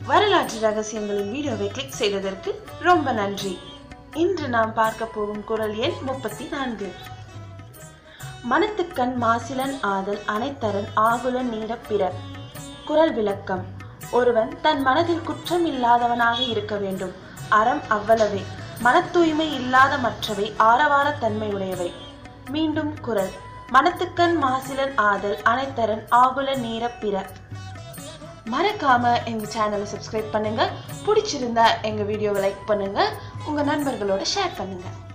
வரலாற்று ரகசியங்களின் வீடியோவை கிளிக் செய்ததற்கு ரொம்ப நன்றி இன்று நாம் பார்க்க போகும் குரல் எண் முப்பத்தி நான்கு மனத்துக்கண் மாசிலன் ஆதல் அனைத்தரன் ஆகுலன் நீர பிற குரல் விளக்கம் ஒருவன் தன் மனதில் குற்றம் இல்லாதவனாக இருக்க வேண்டும் அறம் அவ்வளவே மன தூய்மை இல்லாத மற்றவை ஆரவார தன்மை உடையவை மீண்டும் குரல் மனத்துக்கண் மாசிலன் ஆதல் அனைத்தரன் ஆகுல நீர பிற மறக்காம எங்க சேனலை சப்ஸ்கிரைப் பண்ணுங்க பிடிச்சிருந்தா எங்க வீடியோவை லைக் பண்ணுங்க உங்க நண்பர்களோட ஷேர் பண்ணுங்க